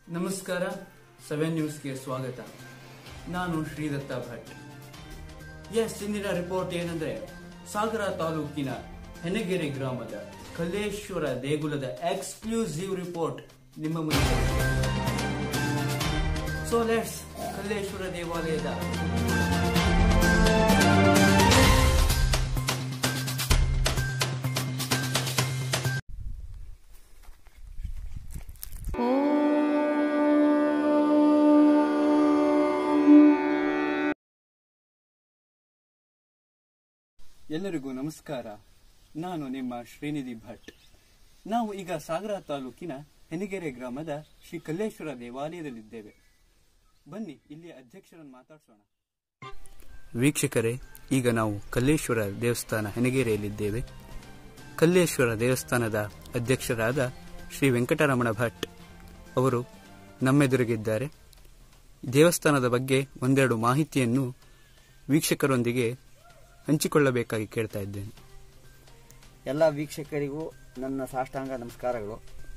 ನಮಸ್ಕಾರ ಸೆವೆನ್ ನ್ಯೂಸ್ಗೆ ಸ್ವಾಗತ ನಾನು ಶ್ರೀದತ್ತ ಭಟ್ ಎಸ್ ಇಂದಿನ ರಿಪೋರ್ಟ್ ಏನಂದ್ರೆ ಸಾಗರ ತಾಲೂಕಿನ ಹೆನಗೆರೆ ಗ್ರಾಮದ ಕಲ್ಲೇಶ್ವರ ದೇಗುಲದ ಎಕ್ಸ್ಕ್ಲೂಸಿವ್ ರಿಪೋರ್ಟ್ ನಿಮ್ಮ ಮುಂದೆ ಸೊ ಲೆಟ್ಸ್ ಕಲ್ಲೇಶ್ವರ ದೇವಾಲಯದ ಎಲ್ಲರಿಗೂ ನಮಸ್ಕಾರ ನಾನು ನಿಮ್ಮ ಶ್ರೀನಿಧಿ ಭಟ್ ನಾವು ಈಗ ಸಾಗರ ತಾಲೂಕಿನ ಹೆನಿಗೆರೆ ಗ್ರಾಮದ ಶ್ರೀ ಕಲ್ಲೇಶ್ವರ ದೇವಾಲಯದಲ್ಲಿದ್ದೇವೆ ಬನ್ನಿ ಇಲ್ಲಿ ಅಧ್ಯಕ್ಷರನ್ನು ಮಾತಾಡ್ಸೋಣ ವೀಕ್ಷಕರೇ ಈಗ ನಾವು ಕಲ್ಲೇಶ್ವರ ದೇವಸ್ಥಾನ ಹೆನಗೆರೆಯಲ್ಲಿದ್ದೇವೆ ಕಲ್ಲೇಶ್ವರ ದೇವಸ್ಥಾನದ ಅಧ್ಯಕ್ಷರಾದ ಶ್ರೀ ವೆಂಕಟರಮಣ ಭಟ್ ಅವರು ನಮ್ಮೆದುರಿಗಿದ್ದಾರೆ ದೇವಸ್ಥಾನದ ಬಗ್ಗೆ ಒಂದೆರಡು ಮಾಹಿತಿಯನ್ನು ವೀಕ್ಷಕರೊಂದಿಗೆ ಹಂಚಿಕೊಳ್ಳಬೇಕಾಗಿ ಕೇಳ್ತಾ ಇದ್ದೇನೆ ಎಲ್ಲ ವೀಕ್ಷಕರಿಗೂ ನನ್ನ ಸಾಷ್ಟಾಂಗ ನಮಸ್ಕಾರಗಳು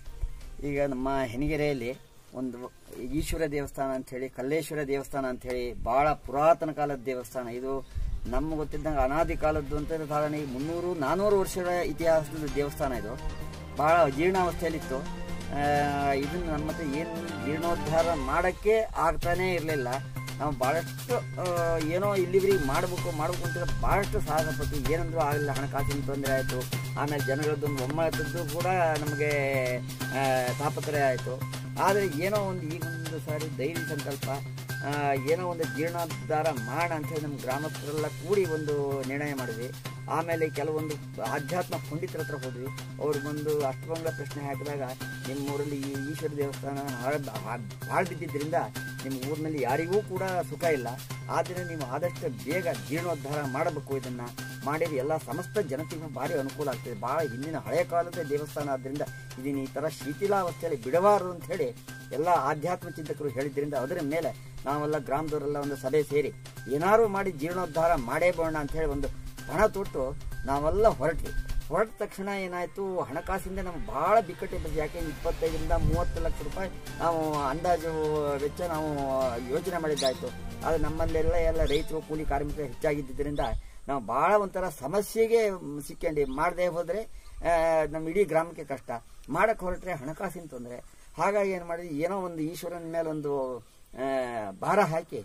ಈಗ ನಮ್ಮ ಹೆನಿಗೆರೆಯಲ್ಲಿ ಒಂದು ಈಶ್ವರ ದೇವಸ್ಥಾನ ಅಂಥೇಳಿ ಕಲ್ಲೇಶ್ವರ ದೇವಸ್ಥಾನ ಅಂಥೇಳಿ ಬಹಳ ಪುರಾತನ ಕಾಲದ ದೇವಸ್ಥಾನ ಇದು ನಮ್ಮ ಗೊತ್ತಿದ್ದಂಗೆ ಅನಾದಿ ಕಾಲದ್ದು ಅಂತ ಸಾಧಾರಣ ಈ ಮುನ್ನೂರು ನಾನ್ನೂರು ವರ್ಷಗಳ ಇತಿಹಾಸದ ದೇವಸ್ಥಾನ ಇದು ಬಹಳ ಜೀರ್ಣಾವಸ್ಥೆಯಲ್ಲಿತ್ತು ಆ, ಇದನ್ನು ನಮ್ಮ ಹತ್ರ ಏನು ಜೀರ್ಣೋದ್ಧಾರ ಮಾಡೋಕ್ಕೆ ಆಗ್ತಾನೇ ಇರಲಿಲ್ಲ ನಾವು ಭಾಳಷ್ಟು ಆ, ಏನೋ ಇಲ್ಲಿವರೆಗೆ ಮಾಡಬೇಕು ಮಾಡಬೇಕು ಅಂತ ಭಾಳಷ್ಟು ಸಾಹಸಪಟ್ಟು ಏನಂದ್ರೂ ಆಗಲಿಲ್ಲ ಹಣಕಾಸಿನ ತೊಂದರೆ ಆಯಿತು ಆಮೇಲೆ ಜನಗಳದ್ದೊಂದು ಒಮ್ಮತದ್ದು ಕೂಡ ನಮಗೆ ಆ, ತಾಪತ್ರಯ ಆಯಿತು ಆದರೆ ಏನೋ ಒಂದು ಈಗ ಒಂದು ಸಾರಿ ಧೈರ್ಯ ಸಂಕಲ್ಪ ಆ, ಏನೋ ಒಂದು ಜೀರ್ಣೋದ್ಧಾರ ಮಾಡೋಣ ಅಂತೇಳಿ ನಮ್ಮ ಗ್ರಾಮಸ್ಥರೆಲ್ಲ ಕೂಡಿ ಒಂದು ನಿರ್ಣಯ ಮಾಡಿದ್ವಿ ಆಮೇಲೆ ಕೆಲವೊಂದು ಆಧ್ಯಾತ್ಮ ಪಂಡಿತರ ಹತ್ರ ಹೋದ್ವಿ ಅವ್ರು ಬಂದು ಅಷ್ಟಮಂಗಲ ಪ್ರಶ್ನೆ ಹಾಕಿದಾಗ ನಿಮ್ಮ ಊರಲ್ಲಿ ಈ ಈಶ್ವರ ದೇವಸ್ಥಾನ ಹಾಳು ಬಿದ್ದಿದ್ದರಿಂದ ನಿಮ್ಮ ಊರಿನಲ್ಲಿ ಯಾರಿಗೂ ಕೂಡ ಸುಖ ಇಲ್ಲ ಆದರೆ ನೀವು ಆದಷ್ಟು ಬೇಗ ಜೀರ್ಣೋದ್ಧಾರ ಮಾಡಬೇಕು ಇದನ್ನ ಮಾಡಿದ್ರೆ ಎಲ್ಲ ಸಮಸ್ತ ಜನತೆಗೂ ಭಾರಿ ಅನುಕೂಲ ಆಗ್ತದೆ ಭಾಳ ಹಿಂದಿನ ಹಳೆಯ ಕಾಲದ ದೇವಸ್ಥಾನ ಆದ್ದರಿಂದ ಇದನ್ನ ಈ ಥರ ಶಿಥಿಲಾವಸ್ಥೆಯಲ್ಲಿ ಬಿಡಬಾರದು ಅಂತ ಹೇಳಿ ಎಲ್ಲ ಆಧ್ಯಾತ್ಮ ಚಿಂತಕರು ಹೇಳಿದ್ರಿಂದ ಅದರ ಮೇಲೆ ನಾವೆಲ್ಲ ಗ್ರಾಮದವರೆಲ್ಲ ಒಂದು ಸಭೆ ಸೇರಿ ಏನಾರು ಮಾಡಿ ಜೀರ್ಣೋದ್ಧಾರ ಮಾಡೇ ಬೋಣ ಅಂತ ಹೇಳಿ ಒಂದು ಪಣ ತೊಟ್ಟು ನಾವೆಲ್ಲ ಹೊರಟ್ವಿ ಹೊರಟ ತಕ್ಷಣ ಏನಾಯ್ತು ಹಣಕಾಸಿಂದ ನಮ್ಗೆ ಬಹಳ ಬಿಕ್ಕಟ್ಟು ಬಂತು ಯಾಕೆ ಇಪ್ಪತ್ತೈದರಿಂದ ಮೂವತ್ತು ಲಕ್ಷ ರೂಪಾಯಿ ನಾವು ಅಂದಾಜು ವೆಚ್ಚ ನಾವು ಯೋಜನೆ ಮಾಡಿದ್ದಾಯ್ತು ಆದರೆ ನಮ್ಮಲ್ಲೆಲ್ಲ ಎಲ್ಲ ರೈತರು ಕೂಲಿ ಕಾರ್ಮಿಕರು ಹೆಚ್ಚಾಗಿದ್ದರಿಂದ ನಾವು ಬಹಳ ಒಂಥರ ಸಮಸ್ಯೆಗೆ ಸಿಕ್ಕಂಡು ಮಾಡದೆ ಹೋದರೆ ನಮ್ಮ ಇಡೀ ಗ್ರಾಮಕ್ಕೆ ಕಷ್ಟ ಮಾಡಕ್ಕೆ ಹೊರಟ್ರೆ ಹಣಕಾಸಿನ ತೊಂದರೆ ಹಾಗಾಗಿ ಏನು ಮಾಡಿದ್ವಿ ಏನೋ ಒಂದು ಈಶ್ವರನ ಮೇಲೆ ಒಂದು ಆ, ಭಾರ ಹಾಕಿ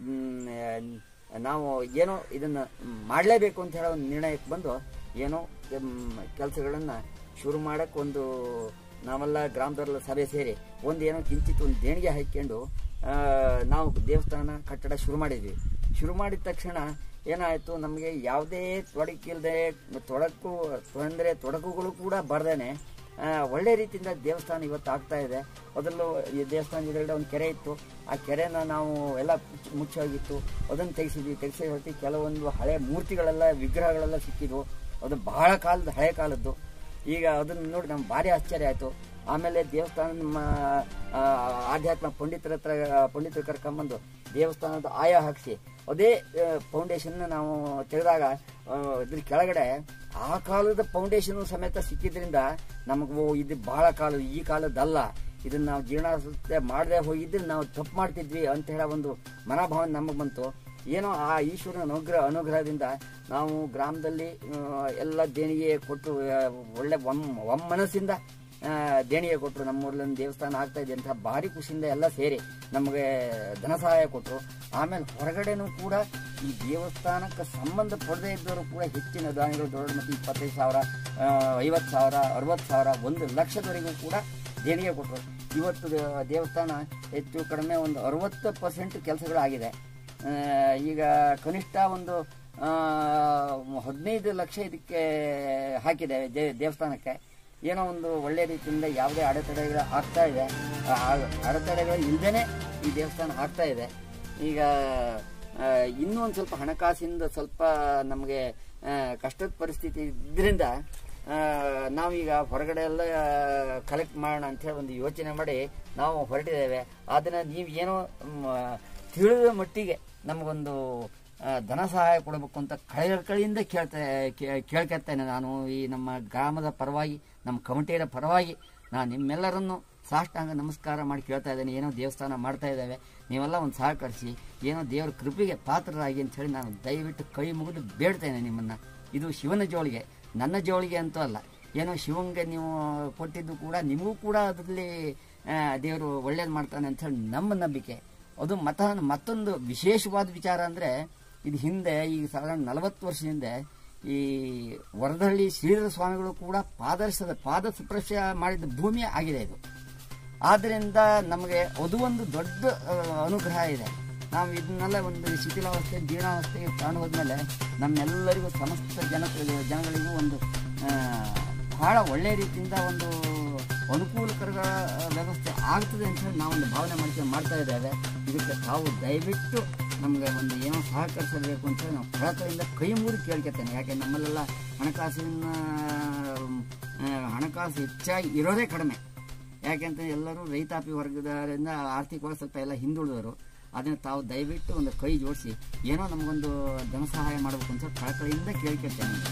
ಮ್, ನಾವು ಏನೋ ಇದನ್ನ ಮಾಡಲೇಬೇಕು ಅಂತ ಹೇಳೋ ಒಂದು ನಿರ್ಣಯಕ್ಕೆ ಬಂದು ಏನೋ ಕೆಲಸಗಳನ್ನು ಶುರು ಮಾಡಕ್ಕೆ ಒಂದು ನಾವೆಲ್ಲ ಗ್ರಾಮದವರೆಲ್ಲ ಸಭೆ ಸೇರಿ ಒಂದು ಏನೋ ಕಿಂಚಿತ್ ಒಂದು ದೇಣಿಗೆ ಹಾಕ್ಕೊಂಡು ಆ, ನಾವು ದೇವಸ್ಥಾನ ಕಟ್ಟಡ ಶುರು ಮಾಡಿದ್ವಿ ಶುರು ಮಾಡಿದ ತಕ್ಷಣ ಏನಾಯಿತು ನಮಗೆ ಯಾವುದೇ ತೊಡಕಿಲ್ಲದೆ ತೊಡಕು ತೊಂದರೆ ತೊಡಕುಗಳು ಕೂಡ ಬರ್ದೇನೆ ಆ, ಒಳ್ಳೆ ರೀತಿಯಿಂದ ದೇವಸ್ಥಾನ ಇವತ್ತು ಆಗ್ತಾ ಇದೆ ಮೊದಲು ಈ ದೇವಸ್ಥಾನ ಎದುರುಗಡೆ ಒಂದು ಕೆರೆ ಇತ್ತು ಆ ಕೆರೆನ ನಾವು ಎಲ್ಲ ಮುಚ್ಚ- ಮುಚ್ಚೋಗಿತ್ತು ಅದನ್ನು ತೆಗೆಸಿದ್ವಿ ತೆಗೆಸಿ ಹೊರಟಿ ಕೆಲವೊಂದು ಹಳೆ ಮೂರ್ತಿಗಳೆಲ್ಲ ವಿಗ್ರಹಗಳೆಲ್ಲ ಸಿಕ್ಕಿದ್ವು ಅದು ಬಹಳ ಕಾಲದ ಹಳೆ ಕಾಲದ್ದು ಈಗ ಅದನ್ನು ನೋಡಿ ನಮ್ಗೆ ಭಾರಿ ಆಶ್ಚರ್ಯ ಆಯಿತು ಆಮೇಲೆ ದೇವಸ್ಥಾನ ನಮ್ಮ ಆ, ಆಧ್ಯಾತ್ಮ ಪಂಡಿತರ ಹತ್ರ ಪಂಡಿತರು ಕರ್ಕೊಂಬಂದು ದೇವಸ್ಥಾನದ ಆಯ ಹಾಕಿಸಿ ಅದೇ ಫೌಂಡೇಶನ್ ನಾವು ತೆಗೆದಾಗ ಆ, ಇದ್ರ ಕೆಳಗಡೆ ಆ ಕಾಲದ ಫೌಂಡೇಶನ್ ಸಮೇತ ಸಿಕ್ಕಿದ್ರಿಂದ ನಮಗೆ ಓ ಇದು ಬಹಳ ಕಾಲ ಈ ಕಾಲದ್ದಲ್ಲ ಇದನ್ನ ನಾವು ಜೀರ್ಣಾವಸ್ಥೆ ಮಾಡದೆ ಹೋಗಿದ್ರೆ ನಾವು ತಪ್ಪು ಮಾಡ್ತಿದ್ವಿ ಅಂತ ಹೇಳೋ ಒಂದು ಮನೋಭಾವ ನಮಗೆ ಬಂತು ಏನೋ ಆ ಈಶ್ವರನ ಅನುಗ್ರಹ ಅನುಗ್ರಹದಿಂದ ನಾವು ಗ್ರಾಮದಲ್ಲಿ ಆ, ಎಲ್ಲ ದೇಣಿಗೆ ಕೊಟ್ಟು ಆ, ಒಳ್ಳೆ ಒಮ್ ಒಮ್ಮನಸ್ಸಿಂದ ಆ, ದೇಣಿಗೆ ಕೊಟ್ಟರು ನಮ್ಮ ಊರಲ್ಲಿ ಒಂದು ದೇವಸ್ಥಾನ ಆಗ್ತಾ ಇದೆ ಅಂತ ಭಾರಿ ಖುಷಿಯಿಂದ ಎಲ್ಲ ಸೇರಿ ನಮಗೆ ಧನ ಸಹಾಯ ಕೊಟ್ಟರು ಆಮೇಲೆ ಹೊರಗಡೆನೂ ಕೂಡ ಈ ದೇವಸ್ಥಾನಕ್ಕೆ ಸಂಬಂಧ ಪಡದೇ ಇದ್ದವರು ಕೂಡ ಹೆಚ್ಚಿನ ದಾನಿಗಳು ದೊಡ್ಡ ಮತ್ತು ಇಪ್ಪತ್ತೈದು ಸಾವಿರ ಐವತ್ತು ಸಾವಿರ ಅರವತ್ತು ಸಾವಿರ ಒಂದು ಲಕ್ಷದವರೆಗೂ ಕೂಡ ದೇಣಿಗೆ ಕೊಟ್ಟರು ಇವತ್ತು ದೇ- ದೇವಸ್ಥಾನ ಹೆಚ್ಚು ಕಡಿಮೆ ಒಂದು ಅರವತ್ತು ಪರ್ಸೆಂಟ್ ಕೆಲಸಗಳಾಗಿದೆ ಆ, ಈಗ ಕನಿಷ್ಠ ಒಂದು ಆ, ಹದಿನೈದು ಲಕ್ಷ ಇದಕ್ಕೆ ಹಾಕಿದೆ ದೇ- ದೇವಸ್ಥಾನಕ್ಕೆ ಏನೋ ಒಂದು ಒಳ್ಳೆ ರೀತಿಯಿಂದ ಯಾವುದೇ ಅಡೆತಡೆಗಳು ಆಗ್ತಾ ಇದೆ ಆ ಅಡೆತಡೆಗಳು ಇಲ್ಲದೇ ಈ ದೇವಸ್ಥಾನ ಆಗ್ತಾ ಇದೆ ಈಗ ಆ, ಇನ್ನೂ ಒಂದು ಸ್ವಲ್ಪ ಹಣಕಾಸಿಂದ ಸ್ವಲ್ಪ ನಮಗೆ ಕಷ್ಟದ ಪರಿಸ್ಥಿತಿ ಇದ್ರಿಂದ ಆ, ನಾವೀಗ ಹೊರಗಡೆ ಎಲ್ಲ ಕಲೆಕ್ಟ್ ಮಾಡೋಣ ಅಂತ ಹೇಳಿ ಒಂದು ಯೋಚನೆ ಮಾಡಿ ನಾವು ಹೊರಟಿದ್ದೇವೆ ಅದನ್ನ ನೀವು ಏನೋ ಮ್, ತಿಳಿದ ಮಟ್ಟಿಗೆ ನಮಗೊಂದು ಆ, ಧನ ಸಹಾಯ ಕೊಡಬೇಕು ಅಂತ ಕಳೆಕಳಿಯಿಂದ ಕೇಳ್ತಾ ಕೇ- ಕೇಳ್ಕೊಳ್ತೇನೆ ನಾನು ಈ ನಮ್ಮ ಗ್ರಾಮದ ಪರವಾಗಿ ನಮ್ಮ ಕಮಿಟಿಯರ ಪರವಾಗಿ ನಾನು ನಿಮ್ಮೆಲ್ಲರನ್ನು ಸಾಷ್ಟಾಂಗ ನಮಸ್ಕಾರ ಮಾಡಿ ಕೇಳ್ತಾ ಇದ್ದೇನೆ ಏನೋ ದೇವಸ್ಥಾನ ಮಾಡ್ತಾ ಇದ್ದೇವೆ ನೀವೆಲ್ಲ ಒಂದು ಸಹಕರಿಸಿ ಏನೋ ದೇವರ ಕೃಪೆಗೆ ಪಾತ್ರರಾಗಿ ಅಂತ ಹೇಳಿ ನಾನು ದಯವಿಟ್ಟು ಕೈ ಮುಗಿದು ಬೇಡ್ತೇನೆ ನಿಮ್ಮನ್ನು ಇದು ಶಿವನ ಜೋಳಿಗೆ ನನ್ನ ಜೋಳಿಗೆ ಅಂತೂ ಅಲ್ಲ ಏನೋ ಶಿವಂಗೆ ನೀವು ಕೊಟ್ಟಿದ್ದು ಕೂಡ ನಿಮಗೂ ಕೂಡ ಅದರಲ್ಲಿ ದೇವರು ಒಳ್ಳೇದು ಮಾಡ್ತಾನೆ ಅಂತ ಹೇಳಿ ನಮ್ಮ ನಂಬಿಕೆ ಅದು ಮತ ಮತ್ತೊಂದು ವಿಶೇಷವಾದ ವಿಚಾರ ಅಂದರೆ ಇದು ಹಿಂದೆ ಈ ಸಾಧಾರಣ ನಲವತ್ತು ವರ್ಷ ಹಿಂದೆ ಈ ವರದಹಳ್ಳಿ ಶ್ರೀಧರ ಸ್ವಾಮಿಗಳು ಕೂಡ ಪಾದರ್ಶದ ಪಾದ ಸ್ಪರ್ಶ ಮಾಡಿದ ಭೂಮಿ ಆಗಿದೆ ಇದು ಆದ್ದರಿಂದ ನಮಗೆ ಅದು ಒಂದು ದೊಡ್ಡ ಆ, ಅನುಗ್ರಹ ಇದೆ ನಾವು ಇದನ್ನೆಲ್ಲ ಒಂದು ಶಿಥಿಲಾವಸ್ಥೆ ಜೀರ್ಣಾವಸ್ಥೆಗೆ ತಗೊಂಡು ಹೋದ್ಮೇಲೆ ನಮ್ಮೆಲ್ಲರಿಗೂ ಸಮಸ್ತ ಜನ ಜನಗಳಿಗೂ ಒಂದು ಆ, ಬಹಳ ಒಳ್ಳೆಯ ರೀತಿಯಿಂದ ಒಂದು ಅನುಕೂಲಕರ ವ್ಯವಸ್ಥೆ ಆಗ್ತದೆ ಅಂತ ಹೇಳಿ ನಾವೊಂದು ಭಾವನೆ ಮಾಡ್ಕೊಂಡು ಮಾಡ್ತಾ ಇದ್ದೇವೆ ಇದಕ್ಕೆ ತಾವು ದಯವಿಟ್ಟು ನಮಗೆ ಒಂದು ಏನೋ ಸಹಕರಿಸಬೇಕು ಅಂತ ಹೇಳಿ ನಾವು ಕಳಕಳಿಂದ ಕೈ ಮುಗಿದು ಕೇಳ್ಕೊತೇನೆ ಯಾಕೆ ನಮ್ಮಲ್ಲೆಲ್ಲ ಹಣಕಾಸಿನ ಆ, ಹಣಕಾಸು ಹೆಚ್ಚಾಗಿ ಇರೋದೇ ಕಡಿಮೆ ಯಾಕೆಂತ ಎಲ್ಲರೂ ರೈತಾಪಿ ವರ್ಗದರಿಂದ ಆರ್ಥಿಕವಾಗಿ ಸ್ವಲ್ಪ ಎಲ್ಲ ಹಿಂದುಳಿದವರು ಅದನ್ನು ತಾವು ದಯವಿಟ್ಟು ಒಂದು ಕೈ ಜೋಡಿಸಿ ಏನೋ ನಮಗೊಂದು ಧನ ಸಹಾಯ ಮಾಡಬೇಕು ಅಂತ ಕಳಕಳಿಯಿಂದ ಕೇಳ್ಕೊಳ್ತೇನೆ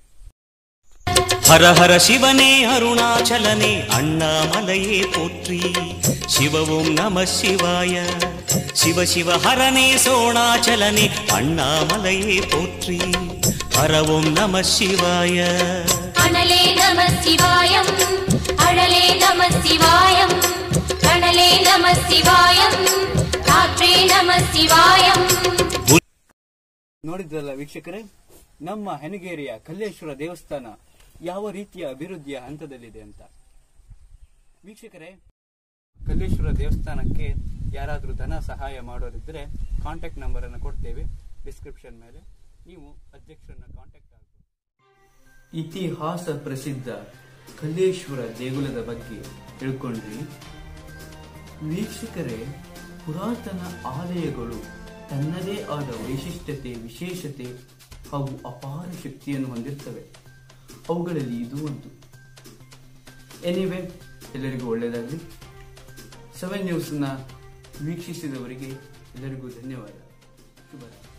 ಹರ ಹರ ಶಿವನೇ ಅರುಣಾಚಲನೆ ಅಣ್ಣಾಮಲಯೇ ಪೋಟ್ರಿ ಶಿವ ಓಂ ನಮ ಶಿವಾಯ ಶಿವ ಶಿವ ಹರನೇ ಸೋಣಾಚಲನೆ ಅಣ್ಣಾಮಲಯೇ ಪೋಟ್ರಿ ಹರ ಓಂ ನಮ ಶಿವಾಯ அனலே நம சிவாயம் அழலே நம சிவாயம் கணலே நம சிவாயம் காற்றே நம சிவாயம் ನೋಡಿದ್ರಲ್ಲ ವೀಕ್ಷಕರೇ ನಮ್ಮ ಹೆನಗೇರಿಯ ಕಲ್ಲೇಶ್ವರ ದೇವಸ್ಥಾನ ಯಾವ ರೀತಿಯ ಅಭಿವೃದ್ಧಿಯ ಹಂತದಲ್ಲಿದೆ ಅಂತ ವೀಕ್ಷಕರೇ ಕಲ್ಲೇಶ್ವರ ದೇವಸ್ಥಾನಕ್ಕೆ ಯಾರಾದರೂ ಧನ ಸಹಾಯ ಮಾಡೋರಿದ್ರೆ ಕಾಂಟ್ಯಾಕ್ಟ್ ನಂಬರ್ ಅನ್ನು ಕೊಡ್ತೇವೆ ಡಿಸ್ಕ್ರಿಪ್ಷನ್ ಮೇಲೆ ನೀವು ಅಧ್ಯಕ್ಷರನ್ನ ಕಾಂಟ್ಯಾಕ್ಟ್ ಆಗಬಹುದು ಇತಿಹಾಸ ಪ್ರಸಿದ್ಧ ಕಲ್ಲೇಶ್ವರ ದೇಗುಲದ ಬಗ್ಗೆ ತಿಳ್ಕೊಂಡ್ರಿ ವೀಕ್ಷಕರೇ ಪುರಾತನ ಆಲಯಗಳು ತನ್ನದೇ ಆದ ವೈಶಿಷ್ಟ್ಯತೆ ವಿಶೇಷತೆ ಹಾಗೂ ಅಪಾರ ಶಕ್ತಿಯನ್ನು ಹೊಂದಿರ್ತವೆ ಅವುಗಳಲ್ಲಿ ಇದು ಒಂದು ಎನಿವೆ ಎಲ್ಲರಿಗೂ ಒಳ್ಳೆಯದಾಗಲಿ ಸೆವೆನ್ ನ್ಯೂಸ್ನ ವೀಕ್ಷಿಸಿದವರಿಗೆ ಎಲ್ಲರಿಗೂ ಧನ್ಯವಾದ ಶುಭರಾತ್ರಿ